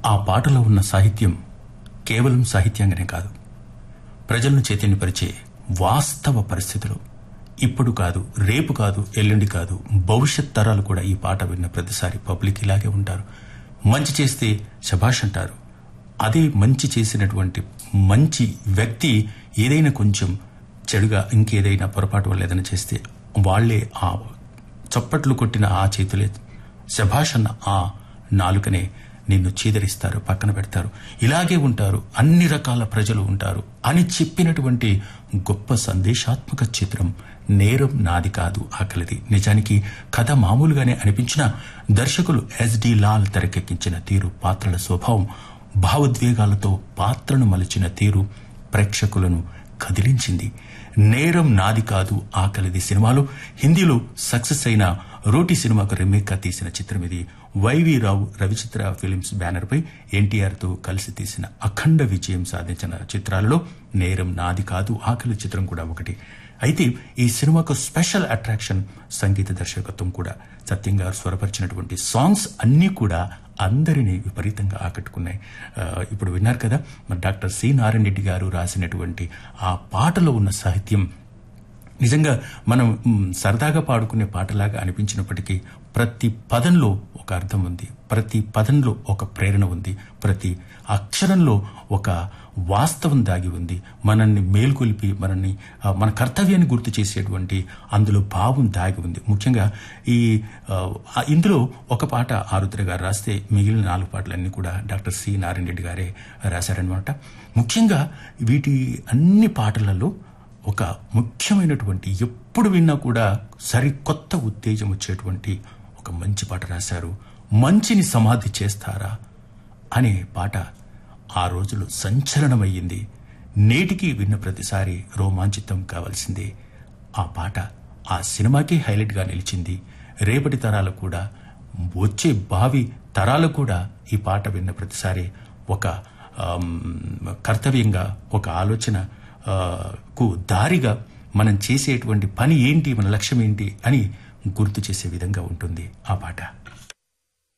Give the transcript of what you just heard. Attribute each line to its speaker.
Speaker 1: ఆ పాటలో ఉన్న సాహిత్యం కేవలం సాహిత్యంగానే కాదు ప్రజలను చైతన్యపరిచే వాస్తవ పరిస్థితులు ఇప్పుడు కాదు రేపు కాదు ఎల్లుండి కాదు భవిష్యత్ తరాలు కూడా ఈ పాట విన్న ప్రతిసారి పబ్లిక్ ఇలాగే ఉంటారు మంచి చేస్తే శభాష్ అంటారు అదే మంచి చేసినటువంటి మంచి వ్యక్తి ఏదైనా కొంచెం చెడుగా ఇంకేదైనా పొరపాటు వల్ల ఏదైనా చేస్తే వాళ్లే ఆ చప్పట్లు కొట్టిన ఆ చేతులే శభాష్ అన్న ఆ నాలుకనే నిన్ను చీదరిస్తారు పక్కన పెడతారు ఇలాగే ఉంటారు అన్ని రకాల ప్రజలు ఉంటారు అని చెప్పినటువంటి గొప్ప సందేశాత్మక చిత్రం నేరం నాది కాదు ఆకలిది నిజానికి కథ మామూలుగానే అనిపించిన దర్శకులు ఎస్డి లాల్ తెరకెక్కించిన తీరు పాత్రల స్వభావం భావోద్వేగాలతో పాత్రను మలిచిన తీరు ప్రేక్షకులను కదిలించింది నేరం నాది కాదు ఆకలిది సినిమాలో హిందీలో సక్సెస్ అయిన రోటి సినిమాకు రిమేక్ గా తీసిన చిత్రం ఇది YV Rao Ravichitra films banner పై ఎన్టీఆర్ తో కలిసి తీసిన అఖండ విజయం సాధించిన చిత్రాలలో నేరం నాది కాదు ఆకలి చిత్రం కూడా ఒకటి అయితే ఈ సినిమాకు స్పెషల్ అట్రాక్షన్ సంగీత దర్శకత్వం కూడా సత్యం గారు స్వరపరిచినటువంటి సాంగ్స్ అన్నీ కూడా అందరినీ విపరీతంగా ఆకట్టుకున్నాయి ఆ, ఇప్పుడు విన్నారు కదా మరి డాక్టర్ సి నారాయణ రెడ్డి గారు రాసినటువంటి ఆ పాటలో ఉన్న సాహిత్యం నిజంగా మనం మ్, సరదాగా పాడుకునే పాటలాగా అనిపించినప్పటికీ ప్రతి పదంలో ఒక అర్థం ఉంది ప్రతి పదంలో ఒక ప్రేరణ ఉంది ప్రతి అక్షరంలో ఒక వాస్తవం దాగి ఉంది మనల్ని మేల్కొల్పి మనల్ని ఆ, మన కర్తవ్యాన్ని గుర్తు చేసేటువంటి అందులో భావం దాగి ఉంది ముఖ్యంగా ఈ ఆ, ఆ, ఇందులో ఒక పాట ఆరుద్ర గారు రాస్తే మిగిలిన నాలుగు పాటలన్నీ కూడా డాక్టర్ సి నారాయణ రెడ్డి గారే రాశారనమాట ముఖ్యంగా వీటి అన్ని పాటలలో ఒక ముఖ్యమైనటువంటి ఎప్పుడు విన్నా కూడా సరికొత్త ఉత్తేజం వచ్చేటువంటి ఒక మంచి పాట రాశారు మంచిని సమాధి చేస్తారా అనే పాట ఆ రోజులు సంచలనమయ్యింది నేటికి విన్న ప్రతిసారి రోమాంచితం కావాల్సిందే ఆ పాట ఆ సినిమాకే హైలైట్గా నిలిచింది రేపటి తరాలు కూడా వచ్చే భావి తరాలు కూడా ఈ పాట విన్న ప్రతిసారి ఒక ఆమ్, కర్తవ్యంగా ఒక ఆలోచన ఆ, కు దారిగా మనం చేసేటువంటి పని ఏంటి మన లక్ష్యం ఏంటి అని గుర్తు చేసే విధంగా ఉంటుంది ఆ పాట